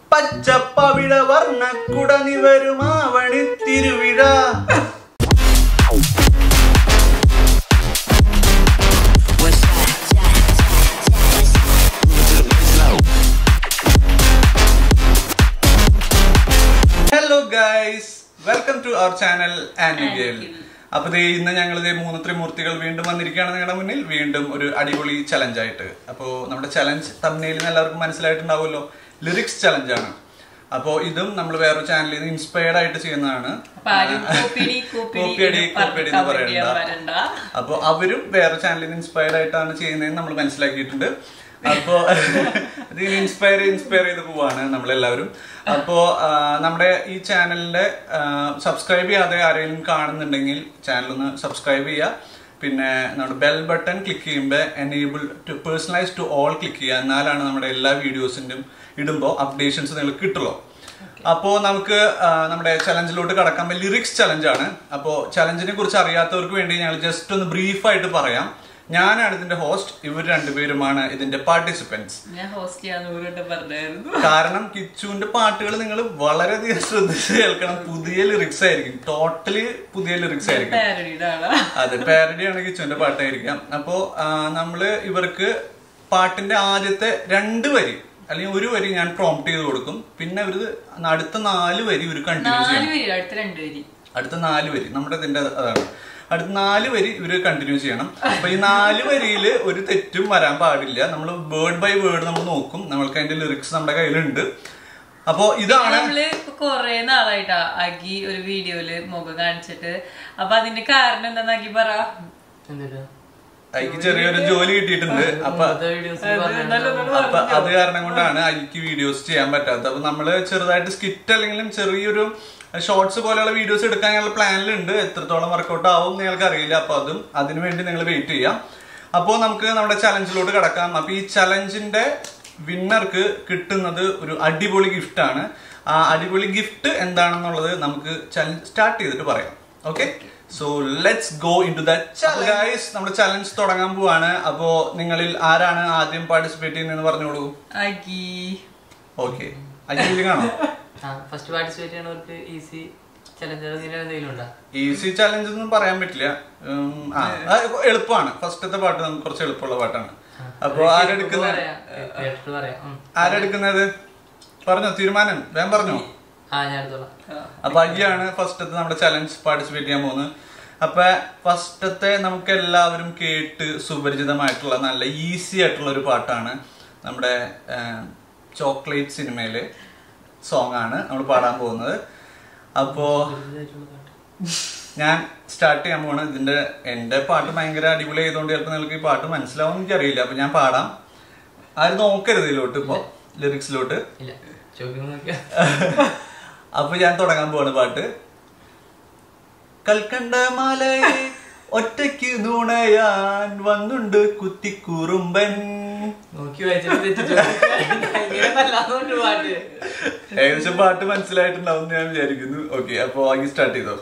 പച്ചപ്പവിഴ വർണ്ണക്കുട നിവരുമാവണി തിരുവിഴ hello guys welcome to our channel ആനിഗേൽ അപ്പൊ ദേ ഇന്ന് ഞങ്ങൾ ദേ മൂന്ന് ത്രിമൂർത്തികൾ വീണ്ടും വന്നിരിക്കുകയാണ് നിങ്ങളുടെ മുന്നിൽ വീണ്ടും ഒരു അടിപൊളി ചലഞ്ച് ആയിട്ട് അപ്പോ നമ്മുടെ ചലഞ്ച് തമ്മിൽ എല്ലാവർക്കും മനസ്സിലായിട്ടുണ്ടാവുമല്ലോ ലിറിക്സ് ചലഞ്ച് ആണ് അപ്പോ ഇതും നമ്മൾ വേറൊരു ചാനലിൽ നിന്ന് ഇൻസ്പയർഡ് ആയിട്ട് ചെയ്യുന്നതാണ് അപ്പൊ ആരും കോപ്പിടി, കോപ്പിടി കോപ്പിയടി എന്ന് കോപ്പിയടി എന്ന് പറഞ്ഞ് പറയണ്ട വരണ്ട. അപ്പൊ അവരും വേറെ ചാനലിൽ നിന്ന് ഇൻസ്പയർഡ് ആയിട്ടാണ് ചെയ്യുന്നതെന്ന് നമ്മൾ മനസ്സിലാക്കിയിട്ടുണ്ട് അപ്പോ ഇതിന് ഇൻസ്പയർ ഇൻസ്പയർ ചെയ്ത് പോവാണ് നമ്മളെല്ലാവരും അപ്പോ ആ, നമ്മുടെ ഈ ചാനലിന്റെ സബ്സ്ക്രൈബ് ചെയ്യാതെ ആരെങ്കിലും കാണുന്നുണ്ടെങ്കിൽ ചാനൽ ഒന്ന് സബ്സ്ക്രൈബ് ചെയ്യുക പിന്നെ നമ്മുടെ ബെൽ ബട്ടൺ ക്ലിക്ക് ചെയ്യുമ്പോൾ enable to personalise to all click ചെയ്യുക എന്നാലാണ് നമ്മുടെ എല്ലാ വീഡിയോസിന്റെയും ഇടുമ്പോൾ അപ്ഡേഷൻസ് നിങ്ങൾക്ക് കിട്ടുള്ളൂ അപ്പോ നമുക്ക് ആ, നമ്മുടെ ചലഞ്ചിലോട്ട് കടക്കാൻ ലിറിക്സ് ചലഞ്ചാണ് അപ്പോ ചലഞ്ചിനെ കുറിച്ച് അറിയാത്തവർക്ക് വേണ്ടി ഞങ്ങൾ ജസ്റ്റ് ഒന്ന് ബ്രീഫായിട്ട് പറയാം ഞാനാണ് ഇതിന്റെ ഹോസ്റ്റ് ഇവർ രണ്ടുപേരുമാണ് ഇതിന്റെ പാർട്ടിസിപ്പൻസ് ഞാൻ ഹോസ്റ്റ് ചെയ്യാന്ന് ഊരിട്ട് പറഞ്ഞായിരുന്നു കാരണം കിച്ചുവിന്റെ പാട്ടുകൾ നിങ്ങൾ വളരെയധികം ശ്രദ്ധിച്ച് കേൾക്കണം പുതിയ ലിറിക്സ് ആയിരിക്കും ടോട്ടലി പുതിയ ലിറിക്സ് ആയിരിക്കും പാരഡിയുടെ ആളാ അതെ പാരഡിയാണ് കിച്ചുവിന്റെ പാട്ടായിരിക്കാം അപ്പോ ആ, നമ്മള് ഇവർക്ക് പാട്ടിന്റെ ആദ്യത്തെ രണ്ട് വരി അല്ലെങ്കിൽ ഒരു വരി ഞാൻ പ്രോംപ്റ്റ് ചെയ്ത് കൊടുക്കും പിന്നെ ഇവര് അടുത്ത നാല് വരി ഇവർ കണ്ടിന്യൂ ചെയ്യണം നാല് പേര് അടുത്ത രണ്ട് പേര് അടുത്ത നാല് വരി നമ്മുടെ ഇതിന്റെ അതാണ് അടുത്ത നാല് വരി ഇവര് കണ്ടിന്യൂ ചെയ്യണം അപ്പൊ ഈ നാല് വരിയില് ഒരു തെറ്റും വരാൻ പാടില്ല നമ്മൾ വേർഡ് ബൈ വേർഡ് നമ്മൾ നോക്കും നമ്മൾക്ക് അതിന്റെ ലിറിക്സ് നമ്മുടെ കയ്യിലുണ്ട് അപ്പോ ഇതാണ് നമ്മള് ഇപ്പൊ കൊറേ നാളായിട്ടാ അഗി ഒരു വീഡിയോയില് മുഖം കാണിച്ചിട്ട് അപ്പൊ അതിന്റെ കാരണം എന്താന്ന് അഗി പറ എന്തിനാ? എനിക്ക് ചെറിയൊരു ജോലി കിട്ടിയിട്ടുണ്ട് അപ്പൊ ഇപ്പോഴത്തെ videos ല് പറഞ്ഞിട്ടുണ്ടാവും. അപ്പൊ അത് കാരണം കൊണ്ടാണ് എനിക്ക് വീഡിയോസ് ചെയ്യാൻ പറ്റാത്തത് അപ്പൊ നമ്മള് ചെറുതായിട്ട് സ്കിറ്റ് അല്ലെങ്കിലും ചെറിയൊരു ഷോർട്സ് പോലെയുള്ള വീഡിയോസ് എടുക്കാൻ ഞങ്ങൾ പ്ലാനിലുണ്ട് എത്രത്തോളം വർക്കൗട്ട് ആവും എന്ന് ഞങ്ങൾക്ക് അറിയില്ല അപ്പൊ അതും അതിനു വേണ്ടി നിങ്ങൾ വെയിറ്റ് ചെയ്യാം അപ്പോൾ നമുക്ക് നമ്മുടെ ചലഞ്ചിലോട്ട് കിടക്കാം അപ്പൊ ഈ ചലഞ്ചിന്റെ വിന്നർക്ക് കിട്ടുന്നത് ഒരു അടിപൊളി ഗിഫ്റ്റ് ആണ് ആ അടിപൊളി ഗിഫ്റ്റ് എന്താണെന്നുള്ളത് നമുക്ക് ചലഞ്ച് സ്റ്റാർട്ട് ചെയ്തിട്ട് പറയാം okay so let's go into that guys നമ്മുടെ ചലഞ്ച് തുടങ്ങാൻ പോവാണ് അപ്പോ നിങ്ങളിൽ ആരാണ് ആദ്യം പാർട്ടിസിപ്പേറ്റ് ചെയ്യുന്നതെന്ന് പറഞ്ഞോളൂ അഗി ഓക്കെ അജിയിലാണോ ആ ഫസ്റ്റ് പാർട്ടിസിപ്പേറ്റ് ചെയ്യണവർക്ക് ഈസി ചലഞ്ചർ എന്തെങ്കിലും ഉണ്ടോ ഈസി ചലഞ്ച് ഒന്നും പറയാൻ പറ്റില്ല ഉം, ആ ആ, എളുപ്പമാണ് ഫസ്റ്റത്തെ പാട്ട് നമുക്ക് കുറച്ച് എളുപ്പമുള്ള പാട്ടാണ് അപ്പൊ ആരെടുക്കുന്നത് പറയാം കേട്ടിട്ട് പറയാം ഉം. ആരെടുക്കുന്നത് പറഞ്ഞോ തീരുമാനം വേഗം പറഞ്ഞോ ആ ഞാൻ എടുത്തോളാം അപ്പൊ അജിയാണ് ഫസ്റ്റത്തെ നമ്മുടെ ചലഞ്ച് പാർട്ടിസിപ്പേറ്റ് ചെയ്യാൻ പോകുന്നത് അപ്പൊ ഫസ്റ്റത്തെ നമുക്ക് എല്ലാവരും കേട്ട് സുപരിചിതമായിട്ടുള്ള നല്ല ഈസി ആയിട്ടുള്ള ഒരു പാട്ടാണ് നമ്മുടെ ചോക്ലേറ്റ് സിനിമയിലെ സോങ് ആണ് നമ്മൾ പാടാൻ പോകുന്നത് അപ്പോ ഇതായിട്ടുള്ള പാട്ട്. ഞാൻ സ്റ്റാർട്ട് ചെയ്യാൻ പോവാണ് ഇതിന്റെ എന്റെ പാട്ട് ഭയങ്കര അടിപൊളി ആയതുകൊണ്ട് ചിലപ്പോൾ നിങ്ങൾക്ക് ഈ പാട്ട് മനസ്സിലാവും എനിക്കറിയില്ല അപ്പൊ ഞാൻ പാടാം ആരും നോക്കരുത് ഇതിലോട്ട് ഇപ്പൊ ലിറിക്സിലോട്ട് ഇല്ല ചോദിക്കുന്നു നോക്കിയാ അപ്പൊ ഞാൻ തുടങ്ങാൻ പോവാണ് പാട്ട് കൽക്കണ്ട മലയെ ഒറ്റയ്ക്ക് നുണയാൻ വന്നുണ്ട് കുത്തിക്കുറുമ്പൻ നോക്കി വായിച്ചിട്ട് തെറ്റിച്ചു ഇങ്ങനെയല്ലാന്നുണ്ട് പാട്ട് ഏകദേശം പാട്ട് മനസ്സിലായിട്ടുണ്ടാവും എന്ന് ഞാൻ വിചാരിക്കുന്നു ഓക്കെ അപ്പൊ ആಗಿ സ്റ്റാർട്ട് ചെയ്തോ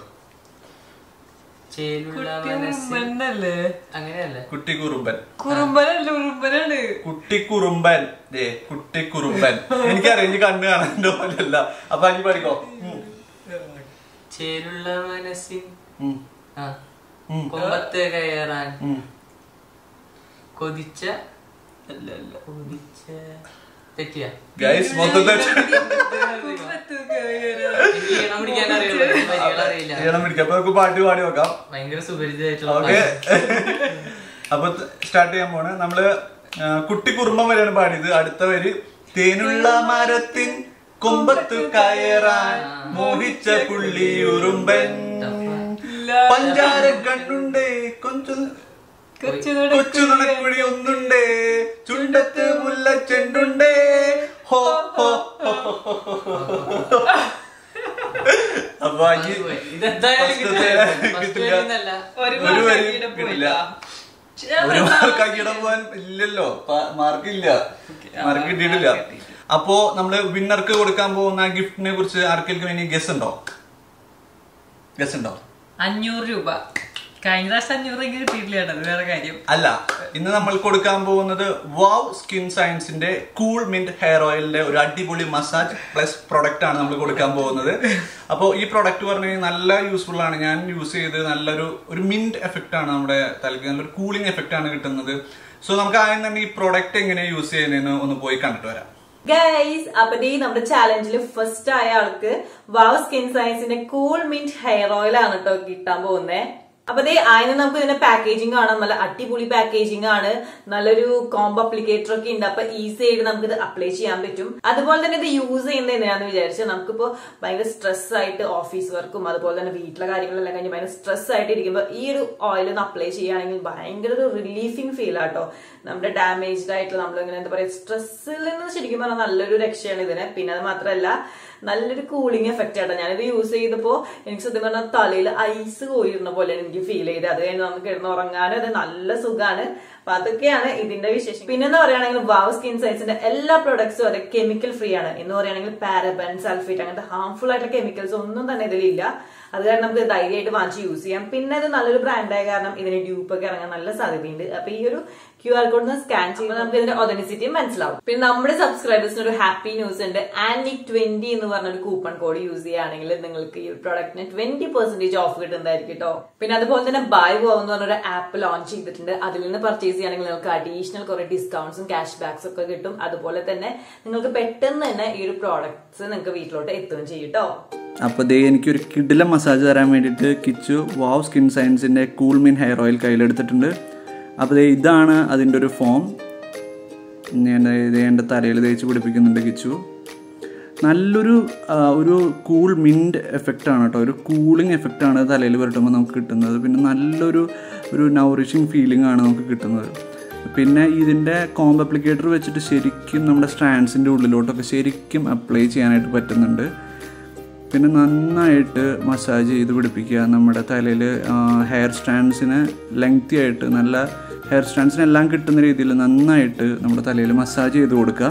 ചേലുള്ള മനസ്സ് കുറുമ്പനല്ലേ അങ്ങനെയല്ലേ കുട്ടിക്കുറുമ്പൻ കുറുമ്പനല്ല ഉറുമ്പനാണ് കുട്ടിക്കുറുമ്പൻ ദേ കുട്ടിക്കുറുമ്പൻ എനിക്കറിയാം എനിക്ക് കണ്ണ് കാണാൻ്റെ പോലെയല്ല അപ്പൊ അനി പഠിക്കോ ഉം. ചേലുള്ള മനസ്സിൻ ഉം. ആ ഉം. കൊമ്പത്ത് കയറാൻ ഉം. കൊതിച്ച അല്ല അല്ല കൊതിച്ച തെറ്റിയ ഗൈസ് മൊത്തത്തിൽ എനിക്ക് ഈണം പിടിക്കാൻ അറിയില്ല വരികൾ അറിയില്ല ചെയ്യണം പിടിക്കാം അപ്പൊ നമുക്ക് പാട്ട് പാടി നോക്കാം ഭയങ്കര സുപരിചിതമായിട്ടുള്ള ഓക്കെ പാട്ട്. അപ്പൊ സ്റ്റാർട്ട് ചെയ്യാൻ പോണ് നമ്മള് ആ, കുട്ടി കുറുമ്പം വരെയാണ് പാടിയത് അടുത്ത വരി തേനുള്ള മരത്തിൻ കൊമ്പത്ത് കയറാൻ മോഹിച്ച പുള്ളി ഉറുമ്പൻ പഞ്ചാര കണ്ണുണ്ടേ കൊഞ്ചു കൊച്ചു നുണക്കുഴി ഒന്നുണ്ടേ ചുണ്ടത്ത് മുല്ല ചെണ്ടുണ്ടേ ഹോ ഹോ ഹോ, ഹോ, ഹോ, ഹോ. അപ്പൊ അജി പോയി. ഇതെന്തായാലും ഫസ്റ്റത്തെ കിട്ടില്ല. ഫസ്റ്റ് കിട്ടില്ല. വരിന്നല്ല. ഒരു ഒരു വരി മാർക്കിടെ കിട്ടില്ല പോയില്ല. ഒരു മാർക്കാക്കിയിടാൻ പോവാൻ ഇല്ലല്ലോ മാർക്ക് ഇല്ല മാർക്ക് കിട്ടിയിട്ടില്ല അപ്പോ നമ്മള് വിന്നർക്ക് കൊടുക്കാൻ പോകുന്ന ഗിഫ്റ്റിനെ കുറിച്ച് ആർക്കെങ്കിലും ഇനി ഗസ് ഉണ്ടോ ഗസ് ഉണ്ടോ അഞ്ഞൂറ് രൂപ കഴിഞ്ഞ പ്രാവശ്യം അഞ്ഞൂറ് എനിക്ക് കിട്ടിയിട്ടില്ല കേട്ടോ അത് വേറെ കാര്യം അല്ല ഇന്ന് നമ്മൾ കൊടുക്കാൻ പോകുന്നത് വാവ് സ്കിൻ സയൻസിന്റെ കൂൾ മിന്റ് ഹെയർ ഓയിലിന്റെ ഒരു അടിപൊളി മസാജ് പ്ലസ് പ്രൊഡക്റ്റ് ആണ് നമ്മൾ കൊടുക്കാൻ പോകുന്നത് അപ്പോൾ ഈ പ്രൊഡക്റ്റ് പറഞ്ഞു കഴിഞ്ഞാൽ നല്ല യൂസ്ഫുൾ ആണ് ഞാൻ യൂസ് ചെയ്ത് നല്ലൊരു ഒരു മിന്റ് എഫക്റ്റ് ആണ് നമ്മുടെ തലയ്ക്ക് നല്ലൊരു കൂളിംഗ് എഫക്റ്റ് ആണ് കിട്ടുന്നത് സോ നമുക്ക് ആദ്യം തന്നെ ഈ പ്രൊഡക്റ്റ് എങ്ങനെ യൂസ് ചെയ്യുന്നതെന്ന് ഒന്ന് പോയി കണ്ടിട്ട് വരാം ഗൈസ് അപ്പൊ ദേ നമ്മുടെ ചാലഞ്ചിൽ ഫസ്റ്റ് ആയ ആൾക്ക് വാവ് സ്കിൻ സയൻസിന്റെ കൂൾ മിന്റ് ഹെയർ ഓയിൽ ആണ് കേട്ടോ കിട്ടാൻ പോകുന്നത് അപ്പൊ ദേ അതിന് നമുക്ക് ഇതിന്റെ പാക്കേജിംഗ് കാണാം നല്ല അടിപൊളി പാക്കേജിംഗ് ആണ് നല്ലൊരു കോംബോ അപ്ലിക്കേറ്റർ ഒക്കെ ഉണ്ട് അപ്പൊ ഈസി ആയിട്ട് നമുക്ക് ഇത് അപ്ലൈ ചെയ്യാൻ പറ്റും അതുപോലെ തന്നെ ഇത് യൂസ് ചെയ്യുന്നത് എന്തിനാന്ന് വിചാരിച്ചാൽ നമുക്കിപ്പോ ഭയങ്കര സ്ട്രെസ് ആയിട്ട് ഓഫീസ് വർക്കും അതുപോലെ തന്നെ വീട്ടിലെ കാര്യങ്ങളെല്ലാം കഴിഞ്ഞ് ഭയങ്കര സ്ട്രെസ് ആയിട്ട് ഇരിക്കുമ്പോൾ ഈ ഒരു ഓയിൽ ഒന്ന് അപ്ലൈ ചെയ്യുകയാണെങ്കിൽ ഭയങ്കര ഒരു റിലീഫിങ് ഫീൽ ആട്ടോ നമ്മുടെ ഡാമേജ്ഡ് ആയിട്ടുള്ള നമ്മൾ ഇങ്ങനെ എന്താ പറയുക സ്ട്രെസ്സിൽ നിന്ന് ശരിക്കും പറഞ്ഞാൽ നല്ലൊരു രക്ഷയാണ് ഇതിന് പിന്നെ അത് മാത്രമല്ല നല്ലൊരു കൂളിംഗ് എഫക്റ്റ് ആട്ടോ ഞാനിത് യൂസ് ചെയ്തപ്പോൾ എനിക്ക് സത്യം പറഞ്ഞാൽ തലയിൽ ഐസ് കോയിരുന്ന പോലെ എനിക്ക് ഫീൽ ചെയ്ത് അത് കഴിഞ്ഞ് നമുക്ക് കിടന്ന് ഉറങ്ങാനും അത് നല്ല സുഖമാണ് അപ്പൊ അതൊക്കെയാണ് ഇതിന്റെ വിശേഷം പിന്നെ എന്ന് പറയുകയാണെങ്കിൽ വാവ് സ്കിൻ സൈൻസിന്റെ എല്ലാ പ്രൊഡക്ട്സും അത് കെമിക്കൽ ഫ്രീ ആണ് എന്ന് പറയുകയാണെങ്കിൽ പാരബൻ സൾഫേറ്റ് അങ്ങനത്തെ ഹാർംഫുൾ ആയിട്ടുള്ള കെമിക്കൽസ് ഒന്നും തന്നെ ഇതിലില്ല അത് കാരണം നമുക്ക് ധൈര്യമായിട്ട് വാങ്ങിച്ച് യൂസ് ചെയ്യാം പിന്നെ ഇത് നല്ലൊരു ബ്രാൻഡായ കാരണം ഇതിന് ഡ്യൂപ്പ് ഒക്കെ ഇറങ്ങാൻ നല്ല സാധ്യതയുണ്ട് അപ്പൊ ഈ ഒരു ക്യു ആർ കോഡ് സ്കാൻ ചെയ്യുമ്പോൾ നമുക്ക് ഇതിന്റെ ഒതനിസിറ്റിയും മനസ്സിലാവും പിന്നെ നമ്മുടെ സബ്സ്ക്രൈബേഴ്സിന് ഒരു ഹാപ്പി ന്യൂസ് ഉണ്ട് ആൻഡിക് ട്വന്റി എന്ന് പറഞ്ഞ ഒരു കൂപ്പൺ കോഡ് യൂസ് ചെയ്യുകയാണെങ്കിൽ നിങ്ങൾക്ക് ഈ പ്രൊഡക്റ്റിന് ട്വന്റി പെർസെന്റേജ് ഓഫ് കിട്ടുന്നതായിരിക്കും കേട്ടോ പിന്നെ അതുപോലെ തന്നെ ബൈ വോ എന്ന് പറഞ്ഞൊരു ആപ്പ് ലോഞ്ച് ചെയ്തിട്ടുണ്ട് അതിൽ നിന്ന് പർച്ചേസ് ചെയ്യുകയാണെങ്കിൽ നിങ്ങൾക്ക് അഡീഷണൽ കുറെ ഡിസ്കൗണ്ട്സും ക്യാഷ് ബാക്സ് ഒക്കെ കിട്ടും അതുപോലെ തന്നെ നിങ്ങൾക്ക് പെട്ടെന്ന് തന്നെ ഈ ഒരു പ്രോഡക്ട്സ് നിങ്ങൾക്ക് വീട്ടിലോട്ട് എത്തുകയും ചെയ്യും കേട്ടോ അപ്പോൾ ദേ എനിക്കൊരു കിടില മസാജ് തരാൻ വേണ്ടിയിട്ട് കിച്ചു വാവ് സ്കിൻ സയൻസിൻ്റെ കൂൾ മിൻ ഹെയർ ഓയിൽ കയ്യിലെടുത്തിട്ടുണ്ട് അപ്പോൾ ദേ ഇതാണ് അതിൻ്റെ ഒരു ഫോം ഞാൻ ഇത് എൻ്റെ തലയിൽ തേച്ച് പിടിപ്പിക്കുന്നുണ്ട് കിച്ചു നല്ലൊരു ആ, ഒരു കൂൾ മിൻറ്റ് എഫക്റ്റ് ആണ് കേട്ടോ ഒരു കൂളിംഗ് എഫക്റ്റ് ആണ് തലയിൽ പുരട്ടുമ്പോൾ നമുക്ക് കിട്ടുന്നത് പിന്നെ നല്ലൊരു ഒരു നൗറിഷിങ് ഫീലിംഗ് ആണ് നമുക്ക് കിട്ടുന്നത് പിന്നെ ഇതിൻ്റെ കോംബ് അപ്ലിക്കേറ്റർ വെച്ചിട്ട് ശരിക്കും നമ്മുടെ സ്ട്രാൻഡ്സിൻ്റെ ഉള്ളിലോട്ടൊക്കെ ശരിക്കും അപ്ലൈ ചെയ്യാനായിട്ട് പറ്റുന്നുണ്ട് പിന്നെ നന്നായിട്ട് മസാജ് ചെയ്ത് പിടിപ്പിക്കുക നമ്മുടെ തലയിൽ ഹെയർ സ്റ്റാൻഡ്സിന് ലെങ്തി ആയിട്ട് നല്ല ഹെയർ സ്റ്റാൻഡ്സിനെല്ലാം കിട്ടുന്ന രീതിയിൽ നന്നായിട്ട് നമ്മുടെ തലയിൽ മസാജ് ചെയ്ത് കൊടുക്കുക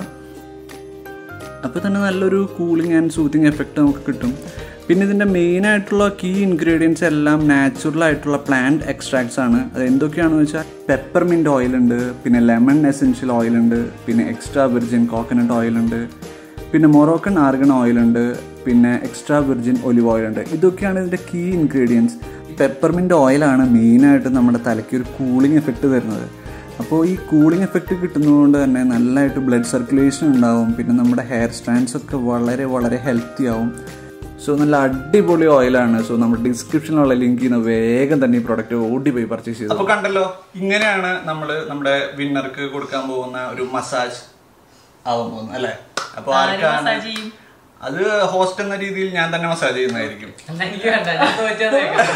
അപ്പോൾ തന്നെ നല്ലൊരു കൂളിംഗ് ആൻഡ് സൂത്തിങ് എഫക്റ്റ് നമുക്ക് കിട്ടും പിന്നെ ഇതിൻ്റെ മെയിൻ ആയിട്ടുള്ള കീ ഇൻഗ്രീഡിയൻസ് എല്ലാം നാച്ചുറൽ ആയിട്ടുള്ള പ്ലാന്റ് എക്സ്ട്രാക്ട്സ് ആണ് അത് എന്തൊക്കെയാണെന്ന് വെച്ചാൽ പെപ്പർമിൻറ്റ് ഓയിൽ ഉണ്ട് പിന്നെ ലെമൺ എസെൻഷ്യൽ ഓയിൽ ഉണ്ട് പിന്നെ എക്സ്ട്രാ വിർജിൻ കോക്കനട്ട് ഓയിൽ ഉണ്ട് പിന്നെ മൊറോക്കൻ ആർഗൺ ഓയിൽ ഉണ്ട് പിന്നെ എക്സ്ട്രാ വിർജിൻ ഒലിവ് ഓയിൽ ഉണ്ട് ഇതൊക്കെയാണ് ഇതിൻ്റെ കീ ഇൻഗ്രീഡിയൻസ് പെപ്പർമിൻറ്റ് ഓയിലാണ് മെയിനായിട്ട് നമ്മുടെ തലയ്ക്ക് ഒരു കൂളിംഗ് എഫക്റ്റ് തരുന്നത് അപ്പോൾ ഈ കൂളിംഗ് എഫക്റ്റ് കിട്ടുന്നതുകൊണ്ട് തന്നെ നല്ലതായിട്ട് ബ്ലഡ് സർക്കുലേഷൻ ഉണ്ടാവും പിന്നെ നമ്മുടെ ഹെയർ സ്റ്റാൻഡ്സ് ഒക്കെ വളരെ വളരെ ഹെൽത്തി ആവും സോ നല്ല അടിപൊളി ഓയിലാണ് സോ നമ്മുടെ ഡിസ്ക്രിപ്ഷനിലുള്ള ലിങ്ക് ചെയ്യുന്ന വേഗം തന്നെ ഈ പ്രോഡക്റ്റ് ഓടി പോയി പർച്ചേസ് ചെയ്തു അപ്പോൾ കണ്ടല്ലോ ഇങ്ങനെയാണ് നമ്മൾ നമ്മുടെ വിന്നർക്ക് കൊടുക്കാൻ പോകുന്ന ഒരു മസാജ് ആവാൻ പോകുന്നത് അല്ലേ അപ്പോൾ ആര് ആർക്കാണ് മസാജ് ചെയ്യും അത് ഹോസ്റ്റ് എന്ന രീതിയിൽ ഞാൻ തന്നെ മസാജ് ചെയ്യുന്നതായിരിക്കും അല്ല, എനിക്ക് വേണ്ട ഞാൻ തോറ്റാ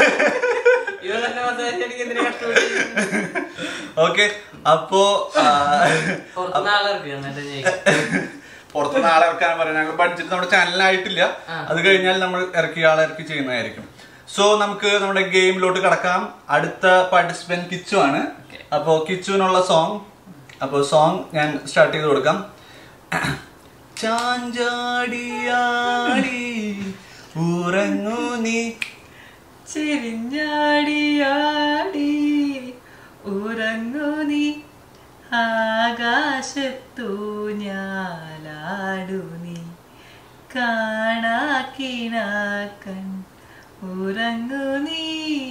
ഇവ തന്നെ മസാജ് എനിക്ക് എന്തിനാ കഷ്ടപ്പെട്ട് ഓക്കെ അപ്പോ ആ, പുറത്തുനിന്ന് ആളിറക്കി എന്നിട്ട് ഞാൻ പുറത്തുനിന്ന് ആളെ ഇറക്കാൻ പറയാം ഞങ്ങൾ ബഡ്ജറ്റ് നമ്മുടെ ചാനലിനായിട്ടില്ല അത് കഴിഞ്ഞാൽ നമ്മൾ ഇറക്കി ആളെ ഇറക്കി ചെയ്യുന്നതായിരിക്കും സോ നമുക്ക് നമ്മുടെ ഗെയിമിലോട്ട് കിടക്കാം അടുത്ത പാർട്ടിസിപ്പന്റ് കിച്ചു ആണ് അപ്പോ കിച്ചുവിനുള്ള സോങ് അപ്പോ സോങ് ഞാൻ സ്റ്റാർട്ട് ചെയ്ത് കൊടുക്കാം ചാഞ്ചാടിയാടി ഉറങ്ങൂ നീ ചെരിഞ്ഞാടിയാടി ഉറങ്ങു നീ ആകാശത്തു ഞാലാടു നീ കാണാക്കിനാക്കൺ ഉറങ്ങു നീ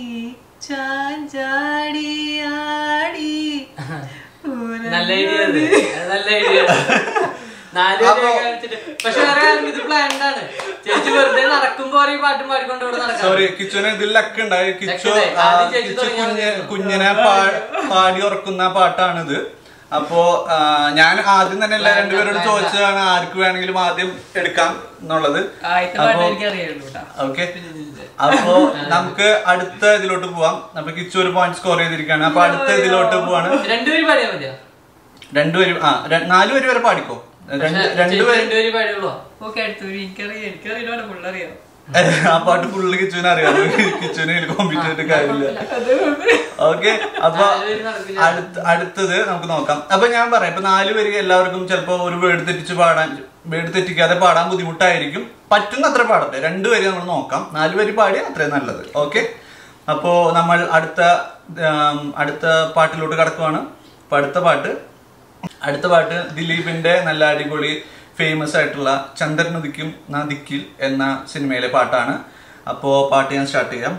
ചാഞ്ചാടിയാടി നല്ല ഐഡിയ അത് നല്ല ഐഡിയ നാല് പേരെ കളിച്ചിട്ട് പക്ഷെ വേറെ കാര്യം ഇത് പ്ലാൻഡ് ആണ് ചേച്ചി വെറുതെ നടക്കുമ്പോ ഈ പാട്ടും പാടിക്കൊണ്ട് ഇവിടെ നടക്കാം സോറി കിച്ചുവിന് ഇതിൽ ലക്ക് ഉണ്ടായി കിച്ചു ഉണ്ടായി. ആ, ആദ്യം ചേച്ചി കിച്ചു തുടങ്ങിയാൽ കുഞ്ഞ് മതി. കുഞ്ഞിനെ പാ- പാടി ഉറക്കുന്ന പാട്ടാണിത് അപ്പോ ആ, ഞാൻ ആദ്യം തന്നെ എല്ലാ രണ്ടുപേരോട് ചോദിച്ചതാണ് ആർക്ക് വേണമെങ്കിലും ആദ്യം എടുക്കാം എന്നുള്ളത് ആദ്യത്തെ പാട്ട് എനിക്ക് അറിയുള്ളൂ കേട്ടോ ഓക്കെ അപ്പോ നമുക്ക് അടുത്ത ഇതിലോട്ട് പോവാം അപ്പൊ കിച്ചു ഒരു പോയിന്റ് സ്കോർ ചെയ്തിരിക്കുകയാണ് അപ്പൊ അടുത്ത ഇതിലോട്ട് പോവാണ് രണ്ടുപേരും പാടിയാ മതിയോ രണ്ടുപേരും ആ ര- നാല് പേര് വരെ പാടിക്കോ രണ്ട് ചേച്ചി രണ്ടുപേരും രണ്ടുപേരും പാടിയുള്ളൂ ഓക്കെ അടുത്തൊരു എനിക്കറിയാം എനിക്കറിയില്ല ഫുള്ളറിയാം ആ പാട്ട് ഫുള്ള് കിച്ചുവിനെ അറിയാം കിച്ചുവിനെ കോമ്പീറ്റ് ചെയ്തിട്ട് കാര്യമില്ല ഓക്കെ അപ്പൊ നാലുപേര് നടക്കില്ല. അടുത്ത അടുത്തത് നമുക്ക് നോക്കാം അപ്പൊ ഞാൻ പറയാം ഇപ്പൊ നാല് പേര് എല്ലാവർക്കും ചിലപ്പോ ഒരു വേർഡ് തെറ്റിച്ച് പാടാൻ വേർഡ് തെറ്റിക്കാതെ പാടാൻ ബുദ്ധിമുട്ടായിരിക്കും പറ്റുന്ന അത്ര പാടട്ടെ രണ്ടുപേര് നമ്മൾ നോക്കാം നാല് പേര് പാടിയാൽ അത്രയും നല്ലത് ഓക്കെ അപ്പോ നമ്മൾ അടുത്ത ആം, അടുത്ത പാട്ടിലോട്ട് കടക്കുവാണ് അപ്പൊ അടുത്ത പാട്ട് അടുത്ത പാട്ട് ദിലീപിന്റെ നല്ല അടിപൊളി ഫേമസ് ആയിട്ടുള്ള ചന്ദ്രനദിക്കും നദിക്കിൽ എന്ന സിനിമയിലെ പാട്ടാണ് അപ്പോ പാട്ട് ഞാൻ സ്റ്റാർട്ട് ചെയ്യാം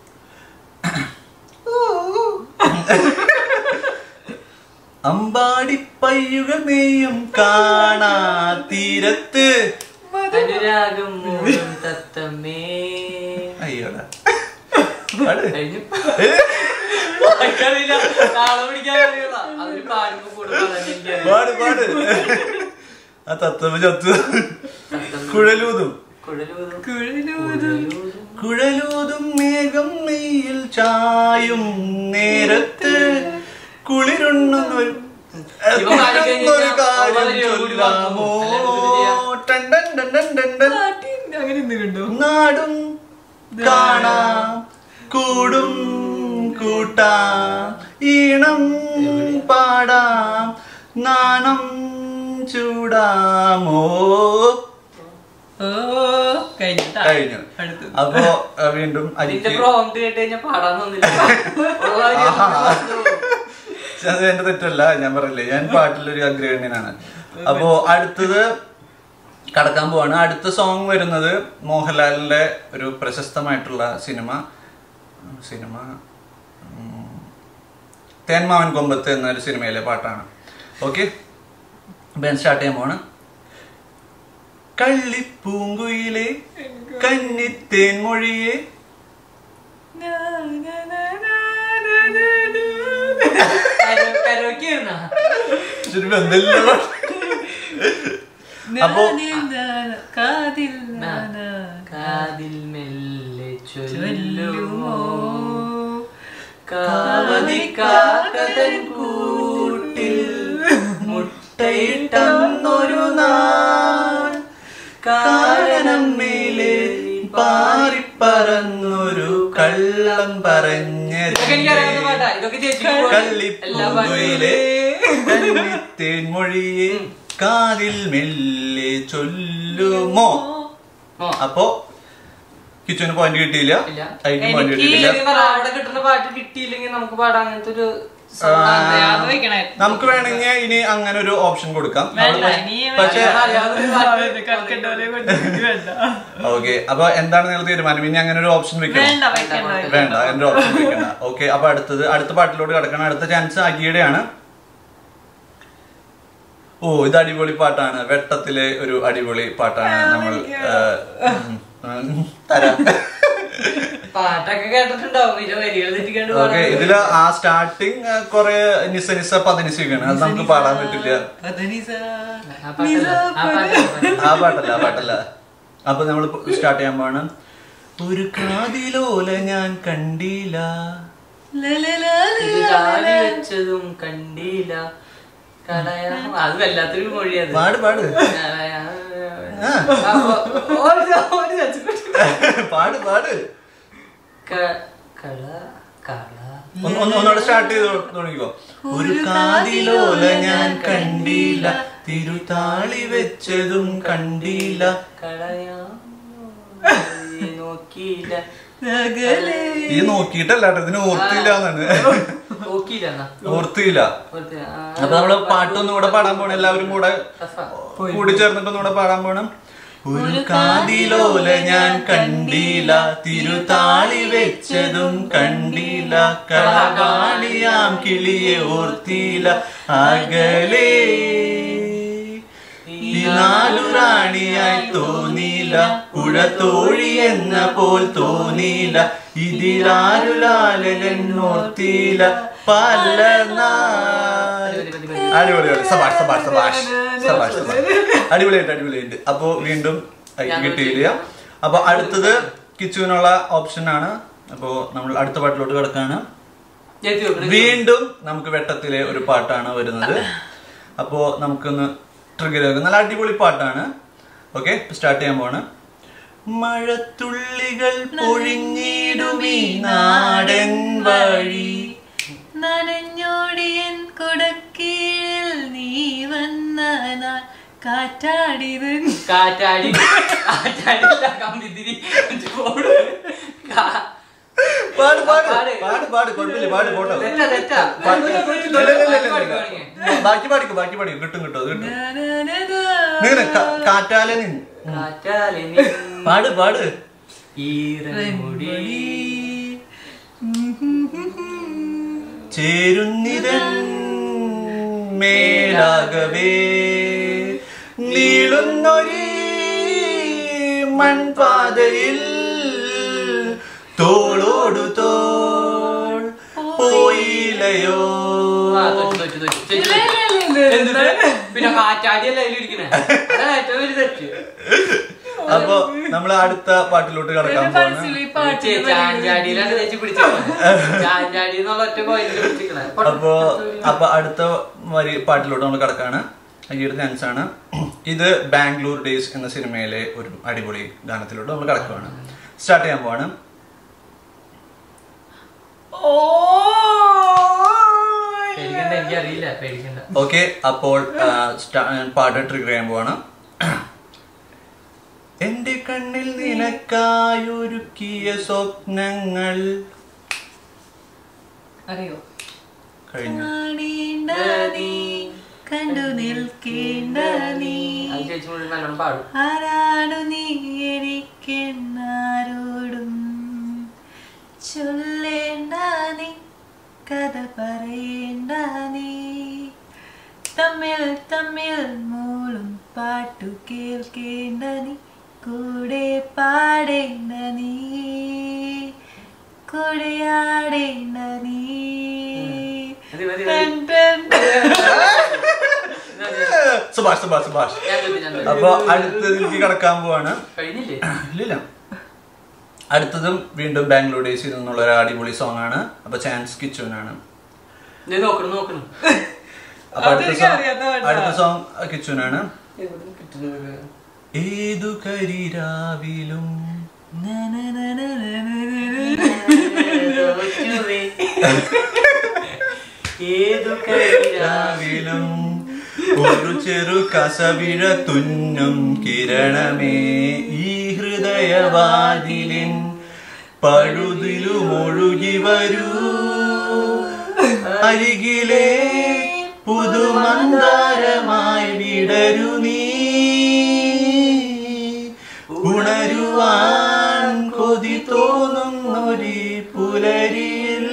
അമ്പാടി പയ്യുകൾ നെയ്യും കാണാ തീരത്ത് അനുരാഗം മൂടും തത്തമ്മേ അയ്യോടാ പാട്. കഴിഞ്ഞു വായിക്കാറില്ല. താളം പിടിക്കാൻ അറിയില്ല. അവര് പാടുമ്പോ കൂടെ പാടാൻ എനിക്കറിയാം. പാട് പാട് ആ തത്വ ചത്തു കുഴലൂതും കുഴലൂതും. കുഴലൂതും. കുഴലൂതും മേഘം നെയ്യിൽ ചായും നേരത്ത് കുളിരുണ്ണൊരു ഇവ പാടിക്കഴിഞ്ഞാ ഒരു കാര്യം വളരെ ഒരു ചൊല്ലാമോ അല്ലാതെ ടൻ ടൻ ടൻ ടൻ ടൻ ടൻ. പാട്ടിന് അങ്ങനെ എന്ത് കണ്ടോ നാടും കാണാം കൂടും കൂട്ടാം ഈണം പാടാം നാണം ചൂടാമോ ഓ കഴിഞ്ഞു ട്ടാ. കഴിഞ്ഞു അടുത്തത്. അപ്പോ അഹ് വീണ്ടും നിന്റെ അരിക്ക് പ്രോംപ്റ്റ് കേട്ട് കഴിഞ്ഞാൽ പാടാൻ തോന്നില്ല ഉള്ള കാര്യം പറഞ്ഞു. അത് എന്റെ തെറ്റല്ല ഞാൻ പറയില്ലേ ഞാൻ പാട്ടിലൊരു അഗ്രഗണ്യനാണ് അപ്പോ അടുത്തത് കടക്കാൻ പോവാണ് അടുത്ത സോങ് വരുന്നത് മോഹൻലാലിന്റെ ഒരു പ്രശസ്തമായിട്ടുള്ള സിനിമ സിനിമ ഉം, തേന്മാവൻ കൊമ്പത്ത് എന്നൊരു സിനിമയിലെ പാട്ടാണ് ഓക്കെ ഞാൻ സ്റ്റാർട്ട് ചെയ്യാൻ പോവാണ് കള്ളിപ്പൂങ്കുയിലെ കന്നിത്തേൻ മൊഴിയെ നാ, നാ, നാ, നാ, നാ, നാ, നാ. കരോ- കരോക്കെ ആയിരുന്നാ? ശരി, എന്തെല്ലാം പാട്ട്? അപ്പോ- നാദിൽ നാ- കാതിൽ നാ, നാ, കാതിൽ മെല്ലെ ചൊല്ലുമോ ചൊല്ലുമോ കാവതിക്കാക്കതൻ കൂട്ടിൽ മുട്ടയിട്ടന്നൊരു നാൾ കാരണം മേലെ പാറിപ്പറന്നൊരു കള്ളം പറഞ്ഞത് ഇതൊക്കെ എനിക്കറിയാവുന്ന പാട്ടാ ഇതൊക്കെ ചേച്ചി എല്ലാ പാട്ടും കള്ളിപ്പൂങ്കുയിലെ കന്നിത്തേൻ മൊഴിയെ കാതിൽ മെല്ലെ ചൊല്ലുമോ ഓ, അപ്പോ കിച്ചുവിന് പോയിന്റ് കിട്ടിയില്ല ഇല്ല. ഐക്ക് പോയിന്റ് എനിക്ക് കിട്ടിയില്ല ഇത് പറ, അവിടെ കിട്ടുന്ന പാട്ട് കിട്ടിയില്ലെങ്കിൽ നമുക്ക് പാടാൻ അങ്ങനത്തെ ഒരു ആ, അതെ, അത് വെക്കണായിരുന്നു. നമുക്ക് വേണമെങ്കിൽ ഇനി അങ്ങനെ ഒരു ഓപ്ഷൻ കൊടുക്കാം വേണ്ട, ഇനി പക്ഷേ അറിയാവുന്ന ഒരു പാട്ട് കൽക്കട്ടോലെ കൊണ്ട് വേണ്ട ഓക്കെ അപ്പൊ എന്താണ് നിങ്ങൾ തീരുമാനം ഇനി അങ്ങനെ ഒരു ഓപ്ഷൻ വെക്കണം വേണ്ട വെക്കണ്ട വെക്കണ്ട. വേണ്ട എന്റെ ഓപ്ഷൻ വെക്കണ്ട ഓക്കെ അപ്പൊ അടുത്തത് അടുത്ത പാട്ടിലോട്ട് കിടക്കണം അടുത്ത ചാൻസ് അഗിയുടെയാണ് ഓ ഇത് അടിപൊളി പാട്ടാണ് വെട്ടത്തിലെ ഒരു അടിപൊളി പാട്ടാണ് നമ്മൾ ഏഹ്, ഉം, ഉം, തരാം പാട്ടൊക്കെ കേട്ടിട്ടുണ്ടാവും ഇതിന്റെ വരികൾ തെറ്റിക്കാണ്ട് ഓക്കെ പാടാൻ ഇതില് ആ സ്റ്റാർട്ടിങ് കൊറേ നിസ നിസ പതിനിസൊക്കെയാണ് അത് നമുക്ക് പാടാൻ പറ്റില്ല പതനിസ, ആ പാട്ടല്ല, ആ പാട്ടല്ല. ആ പാട്ടല്ല ആ പാട്ടല്ല അപ്പൊ നമ്മൾ സ്റ്റാർട്ട് ചെയ്യാൻ പോവാണ് ഒരു കാതിലോല ഞാൻ കണ്ടില്ല ലലലാ, ഇത് കാലി വെച്ചതും കണ്ടില്ല കളയാ അത് വല്ലാത്തൊരു മൊഴിയത് പാട് പാട് കളയാ. ആ, ഓ- ഒരു ഒരു ചച്ചുക്കുട്ടി. പാട് പാട് ക- കള കള ഒന്ന് ഒന്ന് ഒന്നുകൂടെ സ്റ്റാർട്ട് ചെയ്ത് തുടങ്ങിക്കോ ഒരു കാതിലോല ഞാൻ കണ്ടില്ല തിരുതാളി വെച്ചതും കണ്ടില്ല കളയാ നോക്കിയില്ല അകലെ. ഈ നോക്കിയിട്ടല്ല കേട്ടോ ഇതിന് ഓർത്തില്ല എന്നാണ് നോക്കിയില്ല എന്നാ ഓർത്തില്ല ഓർത്തി- ആ, അപ്പൊ നമ്മള് പാട്ടൊന്നും കൂടെ പാടാൻ പോണ എല്ലാവരും കൂടെ ടഫാ. കൂടി ചേർന്നിട്ടൊന്നും കൂടെ പാടാൻ പോണം ഒരു കാതിലോല ഞാൻ കണ്ടില്ല തിരുതാളി വെച്ചതും കണ്ടില്ല കളകാണിയാം കിളിയെ ഓർത്തില്ല അകലേ ഈ നാലു റാണിയായി തോന്നിയില്ല കുഴത്തോഴി എന്ന പോൽ തോന്നിയില്ല ഇതിലാരുലാലെന്നോർത്തിയില്ല പല നാൾ അടിപൊളിയാണ് സബാഷ് സബാഷ് സബാഷ് സബാഷ് സബാഷ് അടിപൊളിയായിട്ട് അടിപൊളിയായിട്ട് അപ്പോ വീണ്ടും ഐക്ക് കിട്ടിയില്ല അപ്പൊ അടുത്തത് കിച്ചുവിനുള്ള ഓപ്ഷൻ ആണ് അപ്പോ നമ്മൾ അടുത്ത പാട്ടിലോട്ട് കിടക്കാണ് ജെത്തി നോക്ക്. വീണ്ടും നമുക്ക് വെട്ടത്തിലെ ഒരു പാട്ടാണ് വരുന്നത് അപ്പോ നമുക്കൊന്ന് ട്രിഗർ ആക്കും നല്ല അടിപൊളി പാട്ടാണ് ഓക്കെ സ്റ്റാർട്ട് ചെയ്യാൻ പോവാണ് മഴത്തുള്ളികൾ പൊഴിഞ്ഞിടുമീ നാടൻ വഴി നനഞ്ഞോടിയൻ കുടക്കീഴിൽ നീ വന്ന നാൾ കാറ്റാടിത് കാറ്റാടി കാറ്റാടില്ല കമ്പിതിരി പോട്. കാ- പാട് പാട് പാട്. പാട് പാട് കുഴപ്പമില്ല പാട് പോട്ടോ തെറ്റാ തെറ്റാ പാ- ഇല്ല, ഇല്ല, ഇല്ല, ഇല്ല, ഇല്ല. ബാക്കി പാടിക്കും ബാക്കി പാടിക്കും കിട്ടും കിട്ടും അത് കിട്ടും നീങ്ങനെ കാറ്റാലെ നിന്ന് കാറ്റാലെ നീ പാട് പാട് ഈറൻമുടി ചേരുന്നിതൻ മേലാകവേ നീളുന്നൊരീ മൺപാതയിൽ തോളോടു തോൾ പോയില്ലയോ ആ, തോറ്റു, തോറ്റു, തോറ്റു. ചേച്ചി, എന്നിട്ട് പിന്നെ കാറ്റാടിയല്ല അതിലിരിക്കണേ അതാണ് ഏറ്റവും വലിയ തെറ്റ് അപ്പൊ നമ്മൾ അടുത്ത പാട്ടിലോട്ട് കിടക്കാൻ പോകുന്നു ചേച്ചി, ചാഞ്ചാടിയിലാണ് ചേച്ചി പിടിച്ചിരിക്കണേ ചാഞ്ചാടി എന്നുള്ള ഒറ്റ പോയിന്റിൽ പിടിച്ചിരിക്കണേ അപ്പോ അപ്പൊ അടുത്ത വരി പാട്ടിലോട്ട് നമ്മൾ കിടക്കാണ് അയ്യൊരു ചാൻസ് ആണ് ഇത് ബാംഗ്ലൂർ ഡേയ്സ് എന്ന സിനിമയിലെ ഒരു അടിപൊളി ഗാനത്തിലോട്ട് നമ്മൾ കിടക്കുവാണ് സ്റ്റാർട്ട് ചെയ്യാൻ പോവാണ് പേടിക്കണ്ട എനിക്കറിയില്ല പേടിക്കണ്ട ഓക്കെ അപ്പോൾ ആ, സ്റ്റാ- പാട്ട് ട്രിഗർ ചെയ്യാൻ പോവാണ് എന്റെ കണ്ണിൽ നിനക്കായൊരുക്കിയ സ്വപ്നങ്ങൾ അറിയോ കഴിഞ്ഞു കാണേണ്ട നീ കണ്ടു നിൽക്കേണ്ട നീ അത് ചേച്ചി മുഴുവൻ നല്ലോണം പാടും ആരാണു നീ എനിക്കെന്നാരോടും ചൊല്ലേണ്ട നീ കഥ പറയേണ്ട നീ തമ്മിൽ തമ്മിൽ മൂളും പാട്ടു കേൾക്കേണ്ട നീ കൂടെ പാടേണ്ട നീ കൂടെ ആടേണ്ട നീ മതി, മതി, ടൻ, മതി. ടൻ, ടൻ. സുഭാഷ് സുഭാഷ് സുഭാഷ് ഞാൻ തോറ്റു, ഞാൻ തോറ്റു. അപ്പൊ അടുത്തതിലേക്ക് കിടക്കാൻ പോവാണ് കഴിഞ്ഞില്ലേ ഇല്ലില്ല അടുത്തതും വീണ്ടും ബാംഗ്ലൂർ ഡേയ്സിൽ നിന്നുള്ള ഒരു അടിപൊളി സോങ് ആണ് അപ്പൊ ചാൻസ് കിച്ചുനാണ് നീ നോക്കണം നോക്കണം അപ്പൊ അടുത്ത അതെനിക്ക് സോങ് അറിയാത്ത പാട്ടാ. അടുത്ത സോങ് കിച്ചുനാണ് എവിടെ കിട്ടുന്നത് ഏതു കരിരാവിലും ഏതു കരിരാ രാവിലും ഒരു ചെറു കസവിഴ തുന്നും കിരണമേ ഈ ഹൃദയവാതിലിൻ പഴുതിലും ഒഴുകി വരൂ അരികിലെ പുതുമന്ദാരമായി വിടരു നീ ഉണരുവാൻ കൊതി തോന്നുന്നൊരു പുലരിയിൽ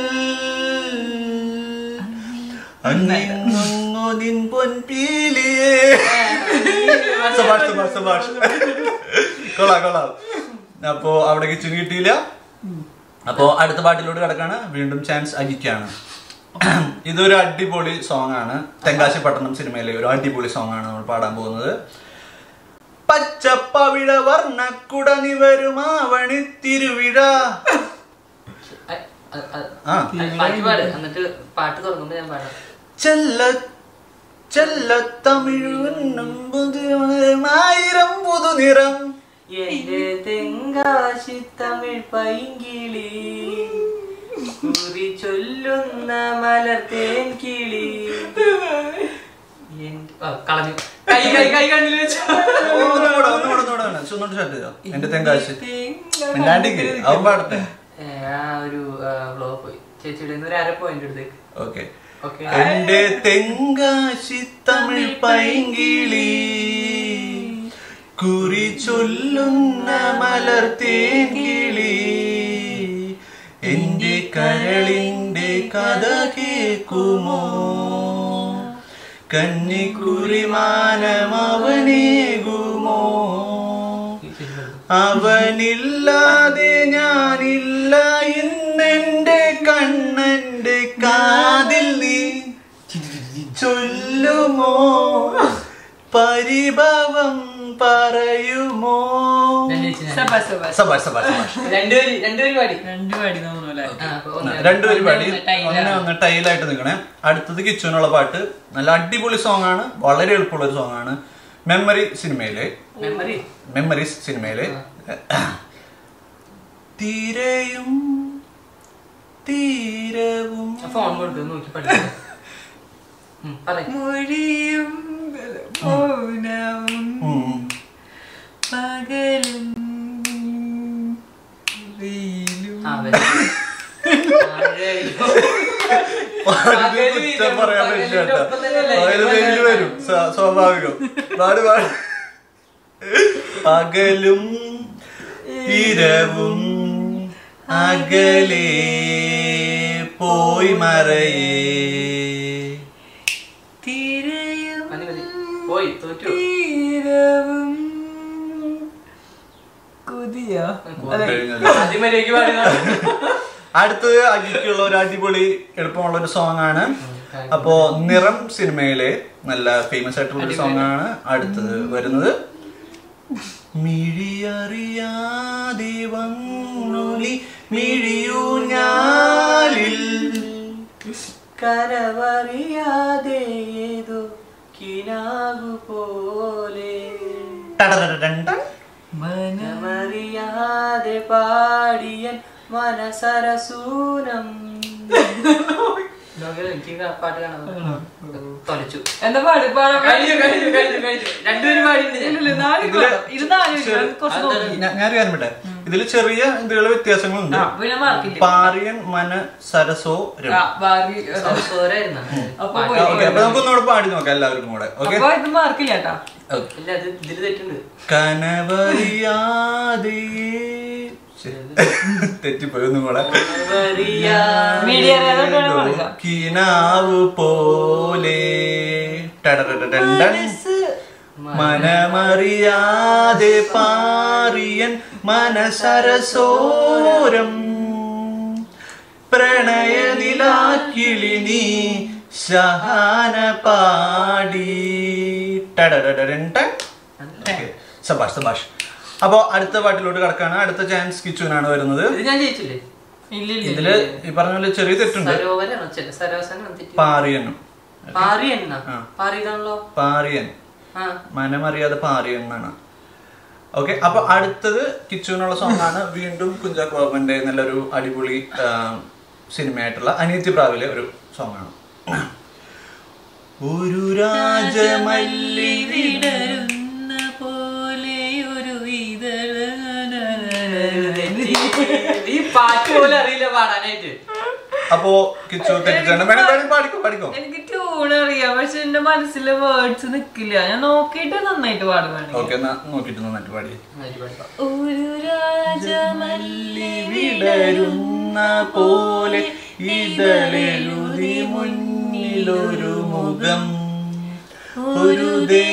അന്നിങ്ങുന്നു നിൻ പൊൻപീലിയേ സബാഷ് സബാഷ് സബാഷ് കൊള്ളാം കൊള്ളാം അപ്പോ അവിടെ കിച്ചൺ കിട്ടിയില്ല അപ്പോ അടുത്ത പാട്ടിലോട്ട് കിടക്കാണ് വീണ്ടും ചാൻസ് അജിക്കാണ് ഇതൊരു അടിപൊളി സോങ് ആണ് തെങ്കാശി പട്ടണം സിനിമയിലെ ഒരു അടിപൊളി സോങ് ആണ് നമ്മൾ പാടാൻ പോകുന്നത് പച്ചപ്പവിഴ വർണ്ണക്കുട നിവരുമാവണി തിരുവിഴ ആ പാട്ട് പാട് എന്നിട്ട് പാട്ട് തുടങ്ങുമ്പോ ഞാൻ പാടാം ചെല്ല ചെല്ല തമിഴും പുതുമായിരം പുതുനിറം എന്റെ തെങ്കാശി തമിഴ് പൈങ്കിളി കുറി ചൊല്ലുന്ന മലർത്തേൻ കിളി എന്റെ- ആ, കളഞ്ഞു കൈ കൈ കൈ കണ്ണിൽ വെച്ചു ഒന്നുകൂടെ ഒന്നുകൂടെ ഒന്നുകൂടെ വേണം ഒന്നുകൂടെ ഷട്ട് ചെയ്തോ എന്റെ തെങ്കാശി മിണ്ടാണ്ടിക്ക് അവൻ പാടട്ടെ ഏ, ആ ഒരു ഫ്ലോ പോയി ചേച്ചിയുടെ കയ്യിന്ന് ഒരു അര പോയിന്റ് എടുത്തേക്ക് ഓക്കെ ഓക്കെ എന്റെ തെങ്കാശി തമിഴ് പൈങ്കിളി കുറി ചൊല്ലുന്ന മലർത്തേൻ കിളി എന്റെ കരളിന്റെ കഥ കേക്കുമോ കന്നിക്കുറിമാനമവനേകുമോ അവനില്ലാതെ ഞാനില്ല ഇന്നെന്റെ കണ്ണന്റെ കാതിൽ നീ ചൊല്ലുമോ പരിഭവം പറയുമോ സബാഷ് സബാഷ് സബാഷ് സബാഷ് സബാഷ് രണ്ടുപേര് രണ്ടുപേര് പാടി രണ്ടു പാടി തോന്നുന്നു ആ, അപ്പൊ ഒന്ന് രണ്ടുപേരും പാടി ഒന്ന് ടൈലാ. അങ്ങനെ ഒന്ന് ടൈലായിട്ട് നിൽക്കണേ അടുത്തത് കിച്ചുവിനുള്ള പാട്ട് നല്ല അടിപൊളി സോങ് ആണ് വളരെ എളുപ്പമുള്ള ഒരു സോങ് ആണ് മെമ്മറി സിനിമയിലെ മെമ്മറി മെമ്മറീസ് സിനിമയിലെ തീരയും തീരവും ഫോൺ കൊടുത്ത് നോക്കി പഠിക്കാം പറയും മൊഴിയും മൗനവും ഉം. പകലും വെയിലും ആ, വരും. മഴയോ. പാടിന് കുറ്റം പറയാൻ പറ്റില്ല കേട്ടോ അതായത് വെയിൽ വരും സ്വാ- സ്വാഭാവികം പാട് പാട് പകലും ഇരവും അകലെ പോയി മറയേ തിരയും മതി, മതി. പോയി തോറ്റു തീരവും കുതിയോ ആദ്യം വരേക്ക് പാടുന്നതാണ് അടുത്തത് അജിക്കുള്ള ഒരു അടിപൊളി എളുപ്പമുള്ള ഒരു സോങ് ആണ് അപ്പോ നിറം സിനിമയിലെ നല്ല ഫേമസ് ആയിട്ടുള്ള ഒരു സോങ് ആണ് അടുത്തത് വരുന്നത് മിഴിയറിയാതെ വന്നൊലി മിഴിയൂഞ്ഞാലിൽ കരവറിയാതെ ഏതോ കിനാവു പോലെ ടടടടടണ്ടൻ. മനമറിയാതെ പാടിയൻ മനസരസൂനം ലോകയിൽ എനിക്ക് ക- പാട്ട് കാണാൻ തൊലച്ചു എന്താ പാട് പാടാൻ കഴിഞ്ഞു കഴിഞ്ഞു കഴിഞ്ഞു കഴിഞ്ഞു രണ്ടുപേരും പാടിയിട്ടുണ്ട് ഞാൻ. ഇല്ല, നാല് പാടാം. ഇത് നാല് മിനിറ്റ്. കുറച്ച് നോക്കി. ഞാ- ഞാനൊരു കാര്യം വിട്ടെ ഇതിൽ ചെറിയ എന്തെങ്കിലും വ്യത്യാസങ്ങളുണ്ട് ആ, പിന്നെ മാർക്കില്ല പാറിയൻ മന സരസോ രം. ആ, ബാക്കി സോസോരായിരുന്നു. അപ്പൊ പാട്ട് പോയി. ഓക്കെ അപ്പൊ നമുക്ക് ഒന്നുകൂടെ പാടി നോക്കാം എല്ലാവർക്കും കൂടെ ഓക്കെ അപ്പൊ ഇത് മാർക്കില്ല കേട്ടാ ഇല്ല അത് ഇതില് തെറ്റുണ്ട് കനവറിയാതെ ശ്ശെ. തെറ്റിപ്പോയി ഒന്നും കൂടെ മീഡിയ അറിയാതെ പാടില്ല കിനാവ് പോലെ ടടടടടണ്ടൻ. മനമറിയാതെ പാറിയൻ മനസരസോരം പ്രണയനിലാക്കിളി നീ ശഹാന പാടി ടടടടടണ്ടൻ. Okay. സബാഷ് സബാഷ് അപ്പൊ അടുത്ത പാട്ടിലോട്ട് കിടക്കാണ് അടുത്ത ചാൻസ് കിച്ചുവിനാണ് വരുന്നത് ഇത് ഞാൻ ജയിച്ചില്ലേ ഇല്ല ഇല്ല ഇതില് ഈ പറഞ്ഞ പോലെ ചെറിയ തെറ്റുണ്ട് സരോവരാണോ ചെല്ല സരോവരനാണോ തെറ്റി പാറിയനും പാറി എന്നാ ആ. പാറിയതാണല്ലോ പാറിയൻ ആ മനമറിയാതെ പാറിയൻ എന്നാണ് ഓക്കെ അപ്പൊ അടുത്തത് കിച്ചുവിനുള്ള സോങ് ആണ് വീണ്ടും കുഞ്ചാക്കോ ബാബന്റെ നല്ലൊരു അടിപൊളി ആ, സിനിമയായിട്ടുള്ള അനിയത്തി പ്രാവിലെ ഒരു സോങ് ആണ് ഒരു രാജമല്ലി വിടരുന്ന പോലെ ഒരു ഈ പാട്ട് പോലും അറിയില്ല പാടാനായിട്ട് അപ്പോ കിച്ചു തെറ്റിച്ചാണ് വേണേ വേണേ പാടിക്കോ പാടിക്കോ എനിക്ക് ട്യൂൺ അറിയാം പക്ഷെ എന്റെ മനസ്സിലെ വേർഡ്സ് നിക്കില്ല ഞാൻ നോക്കിയിട്ട് നന്നായിട്ട് പാടുവാണെങ്കിൽ ഓക്കെ എന്നാ നോക്കിട്ട് നന്നായിട്ട് പാടി ഒരു രാജമല്ലി വിടരുന്ന പോലെ ഇതളെഴുതി മുന്നിലൊരു മുഖം ഒരു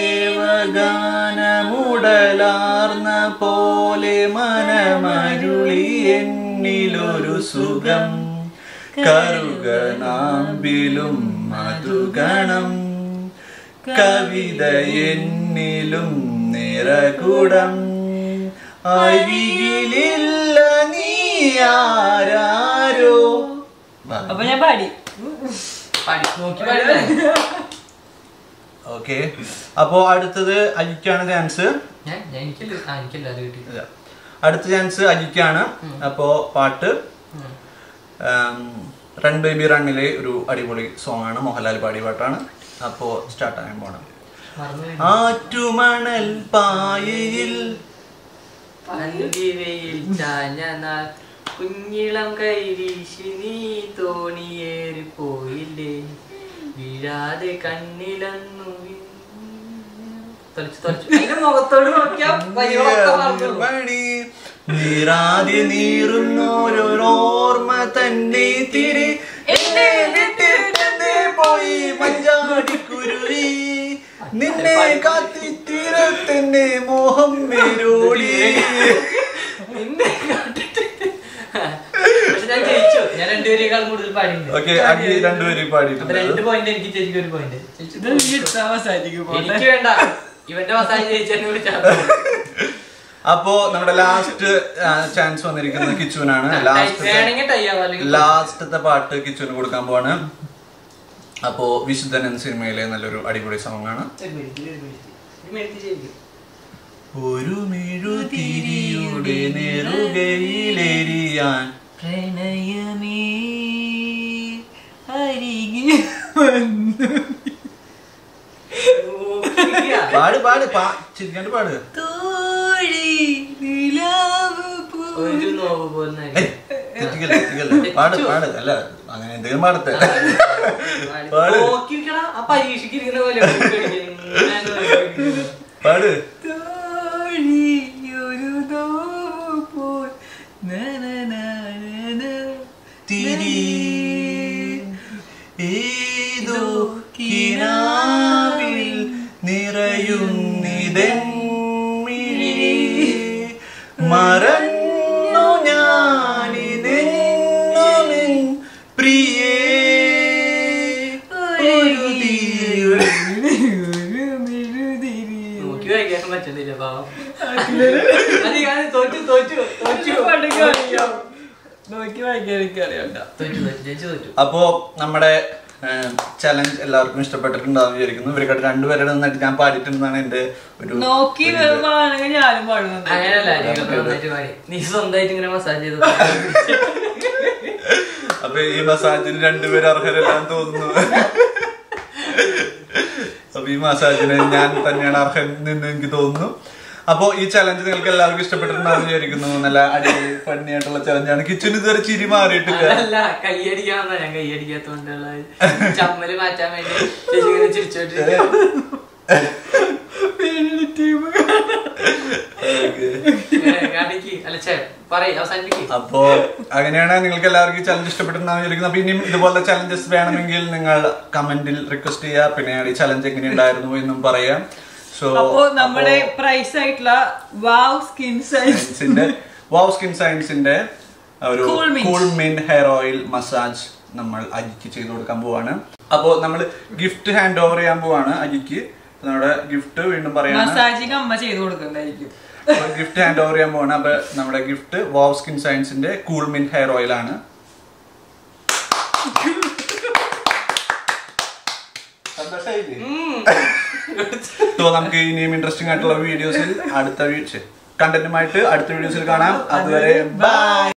ദേവഗാനമുടലാർന്ന പോലെ മനമരുളി എന്നിലൊരു സുഖം കറുകനാമ്പിലും മധുഗണം കവിത എന്നിലും നിറകുടം അരികിലില്ല നീ ആരാരോ അപ്പൊ ഞാൻ പാടി പാടി നോക്കി പാടില്ല ഓക്കെ അപ്പോ അടുത്തത് അജിക്കാണ് ചാൻസ് ഞാൻ ഞാൻ എനിക്കില്ല ആ എനിക്കില്ല അത് കിട്ടി അടുത്ത ചാൻസ് അജിക്കാണ് അപ്പോ പാട്ട് ഉം, റൺ ബേബി റണ്ണിലെ ഒരു അടിപൊളി സോങ് ആണ് മോഹൻലാൽ പാടിയ പാട്ടാണ് അപ്പോ സ്റ്റാർട്ട് ആകാൻ പോണം മറന്നു ആറ്റുമണൽ പായയിൽ പന്തിവയിൽ ചാഞ്ഞ നാൾ കുഞ്ഞിളം കൈവീശി നീ തോണിയേറി പോയില്ലേ വീഴാതെ കണ്ണിലന്നു വീ- തൊലിച്ചു തൊലിച്ചു അതിന്റെ മുഖത്തോട് നോക്കിയാ വരികളൊക്കെ മറന്നു പോകും. മണി നീറാതെ നീറുന്നോരോർമ്മ തന്നെ തിരി എന്നെ വിട്ടിട്ടെന്നെ പോയി മഞ്ചാടിക്കുരുവി നിന്നെ കാത്തിത്തീരത്തെന്നെ മോഹം മേരോളി നിന്നെ കണ്ടിട്ട് പക്ഷെ ഞാൻ ജയിച്ചു ഞാൻ രണ്ടുപേരെക്കാൾ കൂടുതൽ പാടിയിട്ടുണ്ട് ഓക്കെ അഖി രണ്ടുപേരും അപ്പൊ പാടിയിട്ടുണ്ട് രണ്ട് പോയിന്റ് എനിക്ക് ചേച്ചിക്ക് ഒരു പോയിന്റ് എനിക്ക് വേണ്ട ഇവന്റെ മസാജ് ചേച്ചി വിളിച്ചാൽ അപ്പോ നമ്മുടെ ലാസ്റ്റ് ചാൻസ് വന്നിരിക്കുന്നത് കിച്ചുവിനാണ് ലാസ്റ്റ് വേണമെങ്കിൽ ടൈ ആവാം അല്ലെങ്കിൽ ലാസ്റ്റത്തെ പാട്ട് കിച്ചുവിന് കൊടുക്കാൻ പോവാണ് അപ്പോ വിശുദ്ധൻ എന്ന സിനിമയിലെ നല്ലൊരു അടിപൊളി സോങ് ആണ് ഒരു മിനിറ്റ്, ഒരു മിനിറ്റ്. ഒരു മിനിറ്റ് ശരിക്കും. ഒരു മെഴുതിരിയുടെ നെറുകയിലെരിയാൻ പ്രണയമേ അരികെ വന്നു നോക്കിയിരിക്കുക. പാട് പാട് പാ- ചിരിക്കാണ്ട് പാട് തോഴി നിലാവ് പോ ഒരു നോവ് പോലെ ഏയ്, തെറ്റിക്കല്ലേ പാട് പാട് അല്ല അങ്ങനെ എന്തെങ്കിലും പാടത്തെ പാട്. നോക്കിക്കടാ ആ പരീക്ഷയ്ക്ക് ഇരിക്കുന്ന പോലെ ഇങ്ങനെ നോക്കിയിരിക്കുന്നു. പാട് തിരി ഏതോ കിനാവിൽ നിറയുന്നിതെമ്മിഴി മറന്നു ഞാനിതെങ്ങുമെൻ പ്രിയേ ഒരു നോക്കി വായിക്കാൻ പറ്റുന്നില്ല പാവം അത് ഞാൻ തോറ്റു തോറ്റു തോറ്റു നോക്കി വായിക്കാൻ എനിക്കറിയണ്ട തോറ്റു തോറ്റു ചേച്ചി തോറ്റു അപ്പോ നമ്മുടെ ചലഞ്ച് എല്ലാവർക്കും ഇഷ്ടപ്പെട്ടിട്ടുണ്ടാവും വിചാരിക്കുന്നു ഇവർക്കായിട്ട് രണ്ടുപേരുടെ നന്നായിട്ട് ഞാൻ പാടിയിട്ടുണ്ടെന്നാണ് എന്റെ ഒരു നോക്കി ഒരു ഇത്. വേണമെങ്കിൽ ഞാനും പാടുന്നുണ്ട് അങ്ങനല്ല നീയൊക്കെ നന്നായിട്ട് പാടി നീ സ്വന്തമായിട്ട് ഇങ്ങനെ മസാജ് ചെയ്തു അപ്പൊ ഈ മസാജിന് രണ്ടുപേരും അർഹരെല്ലാം തോന്നുന്നു അപ്പൊ ഈ മസാജിന് ഞാൻ തന്നെയാണ് അർഹൻ എന്ന് എനിക്ക് തോന്നുന്നു അപ്പോ ഈ ചലഞ്ച് നിങ്ങൾക്ക് എല്ലാവർക്കും ഇഷ്ടപ്പെട്ടിട്ടുണ്ടാവും വിചാരിക്കുന്നു നല്ല അടിപൊളി ഫണ്ണിയായിട്ടുള്ള ചലഞ്ചാണ് കിച്ചന് ഇതുവരെ ചിരി മാറിയിട്ടില്ല അതല്ല കൈയടിക്കാന്നാ ഞാൻ കൈയടിക്കാത്തോണ്ടുള്ള ചമ്മല് മാറ്റാൻ വേണ്ടി ചേച്ചി ഇങ്ങനെ ചിരിച്ചോണ്ടിരിക്കും കാണിക്ക് അല്ല ചേ പറയ് അവസാനിപ്പിക്ക് അപ്പോ അങ്ങനെയാണ് നിങ്ങൾക്ക് എല്ലാവർക്കും ചലഞ്ച് ഇഷ്ടപ്പെട്ടിട്ടുണ്ടാവും വിചാരിക്കുന്നു അപ്പൊ ഇനിയും ഇതുപോലത്തെ ചലഞ്ചസ് വേണമെങ്കിൽ നിങ്ങൾ കമന്റിൽ റിക്വസ്റ്റ് ചെയ്യുക പിന്നെ ഈ ചലഞ്ച് എങ്ങനെയുണ്ടായിരുന്നു എന്നും പറയാം സോ അപ്പോ നമ്മുടെ പ്രൈസ് ആയിട്ടുള്ള വാവ് സ്കിൻ സൈസ് സയൻസിന്റെ വാവ് സ്കിൻ സയൻസിന്റെ ഒരു Cool Mint. Cool mint hair oil massage നമ്മൾ അജിക്ക് ചെയ്ത് കൊടുക്കാൻ പോവാണ് അപ്പോൾ നമ്മൾ ഗിഫ്റ്റ് ഹാൻഡ് ഓവർ ചെയ്യാൻ പോവാണ് അജിക്ക് നമ്മുടെ ഗിഫ്റ്റ് വീണ്ടും പറയാണ് മസാജിങ് അമ്മ ചെയ്ത് കൊടുക്കുന്നതായിരിക്കും ഗിഫ്റ്റ് ഹാൻഡ് ഓവർ ചെയ്യാൻ പോവാണ് അപ്പൊ നമ്മുടെ ഗിഫ്റ്റ് വാവ് സ്കിൻ സയൻസിന്റെ കൂൾ മിന്റ് ഹെയർ ഓയിൽ ആണ് സോ നമുക്ക് ഇനിയും ഇൻട്രസ്റ്റിംഗ് ആയിട്ടുള്ള വീഡിയോസിൽ അടുത്ത കണ്ടന്റുമായിട്ട് അടുത്ത വീഡിയോസിൽ കാണാം അതുവരെ ബൈ